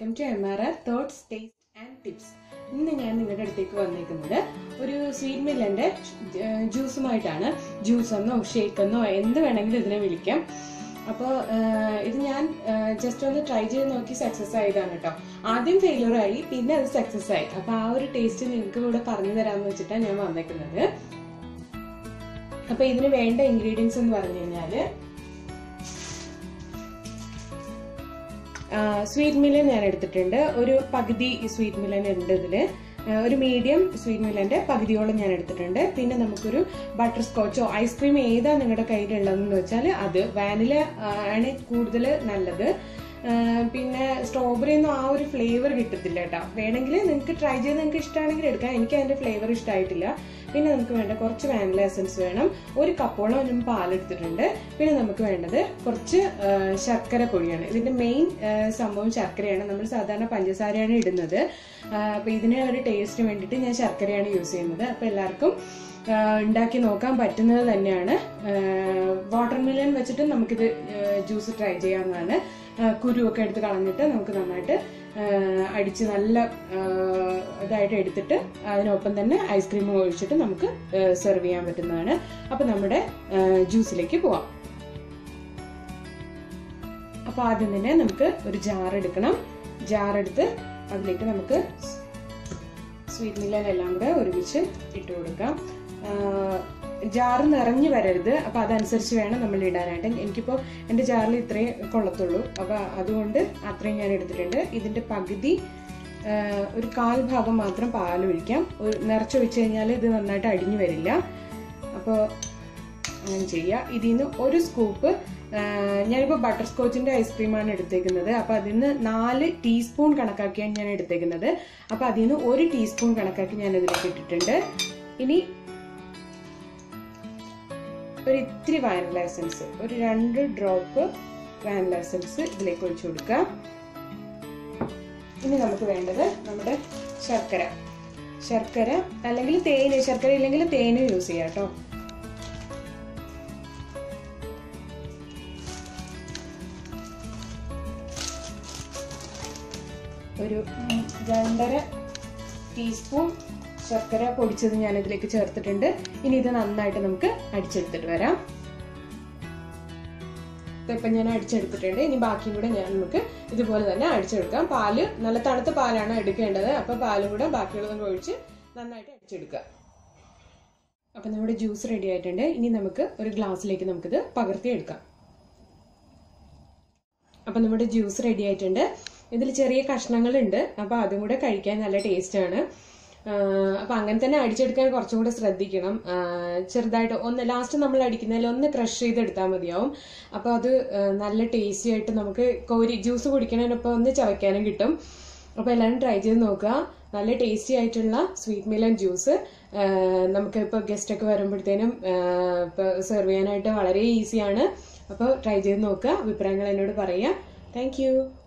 welcome to M R R thoughts taste and tips ഇന്ന് ഞാൻ നിങ്ങളുടെ അടുത്തേക്ക് വന്നിരിക്കുന്നത് ഒരു സ്വീറ്റ് മില്ലന്റെ ജ്യൂസുമായിട്ടാണ് ജ്യൂസ് എന്നോ ഷേക്ക് എന്നോ എന്ത് വേണമെങ്കിലും ഇതിനെ വിളിക്കാം അപ്പോൾ ഇത് ഞാൻ ജസ്റ്റ് ഒന്ന് ട്രൈ ചെയ്ത് നോക്കി സക്സസ് ആയതാണ് കേട്ടോ ആദ്യം ഫെയിലിയർ ആയി പിന്നെ അത് സക്സസ് ആയി അപ്പോൾ ആ ഒരു ടേസ്റ്റ് നിങ്ങൾക്ക് ഇവിടെ പറഞ്ഞു തരാമെന്ന് വെച്ചിട്ടാണ് ഞാൻ വന്നേക്കുന്നത് അപ്പോൾ ഇതിന് വേണ്ട ഇൻഗ്രീഡിയൻസ് എന്ന് പറഞ്ഞു കഴിഞ്ഞാൽ സ്വീറ്റ് മില്ലൻ ഞാൻ എടുത്തിട്ടുണ്ട് ഒരു പകുതി സ്വീറ്റ് മില്ലൻ ഉണ്ട് ഇതില് ഒരു മീഡിയം സ്വീറ്റ് മില്ലന്റെ പകുതിയോളം ഞാൻ എടുത്തിട്ടുണ്ട് പിന്നെ നമുക്കൊരു ബട്ടർ സ്കോച്ചോ ഐസ്ക്രീം ഏതാ നിങ്ങളുടെ കയ്യിലുള്ളതെന്ന് വെച്ചാൽ അത് വാനില ആണ് കൂടുതൽ നല്ലത് പിന്നെ സ്ട്രോബെറി ഒന്നും ആ ഒരു ഫ്ലേവർ കിട്ടത്തില്ല കേട്ടോ വേണമെങ്കിൽ നിങ്ങൾക്ക് ട്രൈ ചെയ്ത് നിങ്ങൾക്ക് ഇഷ്ടമാണെങ്കിൽ എടുക്കാം എനിക്ക് അതിന്റെ ഫ്ലേവർ ഇഷ്ടമായിട്ടില്ല പിന്നെ നമുക്ക് വേണ്ട കുറച്ച് വാനില എസൻസ് വേണം ഒരു കപ്പോളം ഞാൻ പാലെടുത്തിട്ടുണ്ട് പിന്നെ നമുക്ക് വേണ്ടത് കുറച്ച് ശർക്കര പൊടിയാണ് ഇതിന്റെ മെയിൻ സംഭവം ശർക്കരയാണ് നമ്മൾ സാധാരണ പഞ്ചസാരയാണ് ഇടുന്നത് അപ്പൊ ഇതിന് ഒരു ടേസ്റ്റിന് വേണ്ടിയിട്ട് ഞാൻ ശർക്കരയാണ് യൂസ് ചെയ്യുന്നത് അപ്പൊ എല്ലാവർക്കും ഉണ്ടാക്കി നോക്കാൻ പറ്റുന്നത് തന്നെയാണ് വാട്ടർ മിലൻ വെച്ചിട്ട് നമുക്കിത് ജ്യൂസ് ട്രൈ ചെയ്യാവുന്നതാണ് കുരുവൊക്കെ എടുത്ത് കളഞ്ഞിട്ട് നമുക്ക് നന്നായിട്ട് അടിച്ച് നല്ല ഇതായിട്ട് എടുത്തിട്ട് അതിനൊപ്പം തന്നെ ഐസ്ക്രീം ഒഴിച്ചിട്ട് നമുക്ക് സെർവ് ചെയ്യാൻ പറ്റുന്നതാണ് അപ്പൊ നമ്മുടെ ജ്യൂസിലേക്ക് പോവാം അപ്പൊ ആദ്യം തന്നെ നമുക്ക് ഒരു ജാർ എടുക്കണം ജാർ എടുത്ത് അതിലേക്ക് നമുക്ക് സ്വീറ്റ് മില്ലനെല്ലാം കൂടെ ഒരുമിച്ച് ഇട്ട് കൊടുക്കാം ജാറ് നിറഞ്ഞു വരരുത് അപ്പൊ അതനുസരിച്ച് വേണം നമ്മൾ ഇടാനായിട്ട് എനിക്കിപ്പോൾ എൻ്റെ ജാറിൽ ഇത്രയും കൊള്ളത്തുള്ളൂ അപ്പൊ അതുകൊണ്ട് അത്രയും ഞാൻ എടുത്തിട്ടുണ്ട് ഇതിന്റെ പകുതി ഒരു കാൽ ഭാഗം മാത്രം പാൽ ഒഴിക്കാം ഒരു നിറച്ചൊഴിച്ച് കഴിഞ്ഞാൽ ഇത് നന്നായിട്ട് അടിഞ്ഞു വരില്ല അപ്പോൾ അങ്ങനെ ചെയ്യുക ഇതിൽ നിന്ന് ഒരു സ്കൂപ്പ് ഞാനിപ്പോൾ ബട്ടർ സ്കോച്ചിന്റെ ഐസ്ക്രീമാണ് എടുത്തേക്കുന്നത് അപ്പൊ അതിൽ നിന്ന് നാല് ടീസ്പൂൺ കണക്കാക്കിയാണ് ഞാൻ എടുത്തേക്കുന്നത് അപ്പൊ അതിൽ നിന്ന് ഒരു ടീസ്പൂൺ കണക്കാക്കി ഞാൻ ഇതിലേക്ക് ഇട്ടിട്ടുണ്ട് ഇനി ഒരു ഇത്തിരി വാനില എസൻസ് ഒരു രണ്ട് ഡ്രോപ്പ് വാനില എസൻസ് ഇതിലേക്ക് ഒഴിച്ചു കൊടുക്കുക ഇനി നമുക്ക് വേണ്ടത് നമ്മുടെ ശർക്കര ശർക്കര അല്ലെങ്കിൽ തേന് ശർക്കര ഇല്ലെങ്കിൽ തേന് യൂസ് ചെയ്യാം കേട്ടോ ഒരു രണ്ടര ടീസ്പൂൺ ശർക്കര പൊടിച്ചത് ഞാൻ ഇതിലേക്ക് ചേർത്തിട്ടുണ്ട് ഇനി ഇത് നന്നായിട്ട് നമുക്ക് അടിച്ചെടുത്തിട്ട് വരാം ഇപ്പം ഞാൻ അടിച്ചെടുത്തിട്ടുണ്ട് ഇനി ബാക്കിയും കൂടെ ഞാൻ നമുക്ക് ഇതുപോലെ തന്നെ അടിച്ചെടുക്കാം പാല് നല്ല തണുത്ത പാലാണ് എടുക്കേണ്ടത് അപ്പൊ പാലും കൂടെ ബാക്കിയുള്ളതും ഒഴിച്ച് നന്നായിട്ട് അടിച്ചെടുക്കുക അപ്പൊ നമ്മുടെ ജ്യൂസ് റെഡി ആയിട്ടുണ്ട് ഇനി നമുക്ക് ഒരു ഗ്ലാസ്സിലേക്ക് നമുക്കിത് പകർത്തിയെടുക്കാം അപ്പൊ നമ്മുടെ ജ്യൂസ് റെഡി ആയിട്ടുണ്ട് ഇതിൽ ചെറിയ കഷ്ണങ്ങളുണ്ട് അപ്പൊ അതും കൂടെ കഴിക്കാൻ നല്ല ടേസ്റ്റ് ആണ് അപ്പൊ അങ്ങനെ തന്നെ അടിച്ചെടുക്കാൻ കുറച്ചും കൂടെ ശ്രദ്ധിക്കണം ചെറുതായിട്ട് ഒന്ന് ലാസ്റ്റ് നമ്മൾ അടിക്കുന്നതിൽ ഒന്ന് ക്രഷ് ചെയ്തെടുത്താൽ മതിയാവും അപ്പൊ അത് നല്ല ടേസ്റ്റി ആയിട്ട് നമുക്ക് കോരി ജ്യൂസ് കുടിക്കണതിനൊപ്പം ഒന്ന് ചവയ്ക്കാനും കിട്ടും അപ്പൊ എല്ലാവരും ട്രൈ ചെയ്ത് നോക്കുക നല്ല ടേസ്റ്റി ആയിട്ടുള്ള സ്വീറ്റ് മിലൻ ജ്യൂസ് നമുക്ക് ഇപ്പോൾ ഗസ്റ്റ് ഒക്കെ വരുമ്പോഴത്തേനും സെർവ് ചെയ്യാനായിട്ട് വളരെ ഈസിയാണ് അപ്പോൾ ട്രൈ ചെയ്ത് നോക്കുക അഭിപ്രായങ്ങൾ എന്നോട് പറയുക താങ്ക്